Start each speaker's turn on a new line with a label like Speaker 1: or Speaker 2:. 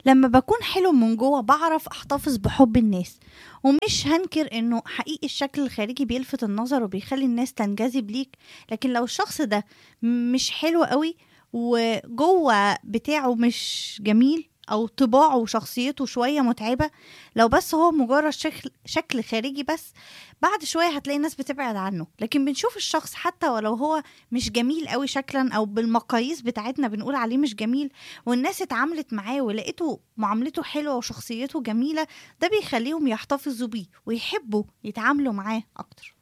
Speaker 1: لما بكون حلو من جوه بعرف احتفظ بحب الناس ومش هنكر انه حقيقي الشكل الخارجي بيلفت النظر وبيخلي الناس تنجذب ليك لكن لو الشخص ده مش حلو قوي وجوه بتاعه مش جميل او طباعه وشخصيته شويه متعبه لو بس هو مجرد شكل شكل خارجي بس بعد شويه هتلاقي الناس بتبعد عنه لكن بنشوف الشخص حتى ولو هو مش جميل قوي شكلا او بالمقاييس بتاعتنا بنقول عليه مش جميل والناس اتعاملت معاه ولقيته معاملته حلوه وشخصيته جميله ده بيخليهم يحتفظوا بيه ويحبوا يتعاملوا معاه اكتر